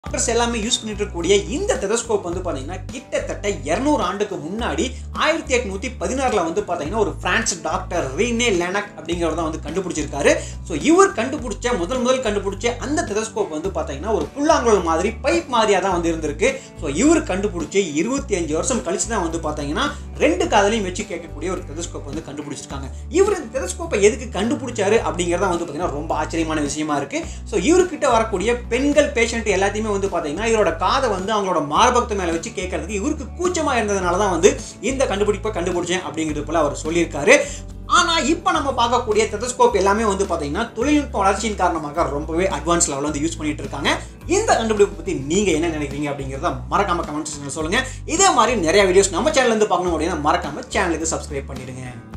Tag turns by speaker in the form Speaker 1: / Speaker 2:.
Speaker 1: doctors எல்லாமே use பண்ணிட்டு இருக்கக்கூடிய இந்த டெலஸ்கோப் வந்து பார்த்தீங்கன்னா கிட்டத்தட்ட இரநூறு ஆண்டுக்கு முன்னாடி ஆயிரத்தி எட்நூத்தி பதினாறுல வந்து பார்த்தீங்கன்னா ஒரு பிரான்ஸ் டாக்டர் ரீனே லேனக் அப்படிங்கிறவர் தான் வந்து கண்டுபிடிச்சிருக்காரு ஸோ இவர் கண்டுபிடிச்ச முதல் முதல் கண்டுபிடிச்ச அந்த டெலஸ்கோப் வந்து பார்த்தீங்கன்னா ஒரு புல்லாங்குழல் மாதிரி பைப் மாதிரியாக தான் வந்து இருந்திருக்கு ஸோ இவர் கண்டுபிடிச்சி இருபத்தி அஞ்சு வருஷம் கழிச்சு தான் வந்து பார்த்தீங்கன்னா ரெண்டு காதலையும் வச்சு கேட்கக்கூடிய ஒரு டெலஸ்கோப் வந்து கண்டுபிடிச்சிருக்காங்க இவர் இந்த டெலஸ்கோப்பை எதுக்கு கண்டுபிடிச்சாரு அப்படிங்கிறத வந்து பார்த்தீங்கன்னா ரொம்ப ஆச்சரியமான விஷயமா இருக்கு ஸோ இவர்கிட்ட வரக்கூடிய பெண்கள் பேஷண்ட் எல்லாத்தையுமே வந்து பார்த்தீங்கன்னா இவரோட காதை வந்து அவங்களோட மார்பகத்து மேலே வச்சு கேட்கறதுக்கு இவருக்கு கூச்சமாக இருந்ததுனால தான் வந்து இந்த கண்டுபிடிப்பை கண்டுபிடிச்சேன் அப்படிங்கிறது போல அவர் சொல்லியிருக்காரு ஆனால் இப்போ நம்ம பார்க்கக்கூடிய டெலஸ்கோப் எல்லாமே வந்து பார்த்தீங்கன்னா தொழில்நுட்ப வளர்ச்சியின் காரணமாக ரொம்பவே அட்வான்ஸ் லெவலில் வந்து யூஸ் பண்ணிட்டு இருக்காங்க இந்த கண்டுபிடிப்பை பற்றி நீங்கள் என்ன நினைக்கிறீங்க அப்படிங்கிறத மறக்காம கமெண்ட் செக்ஷனில் சொல்லுங்கள் இதே மாதிரி நிறைய வீடியோஸ் நம்ம சேனல்லேருந்து பார்க்கணும் அப்படின்னா மறக்காம சேனலுக்கு சப்ஸ்கிரைப் பண்ணிடுங்க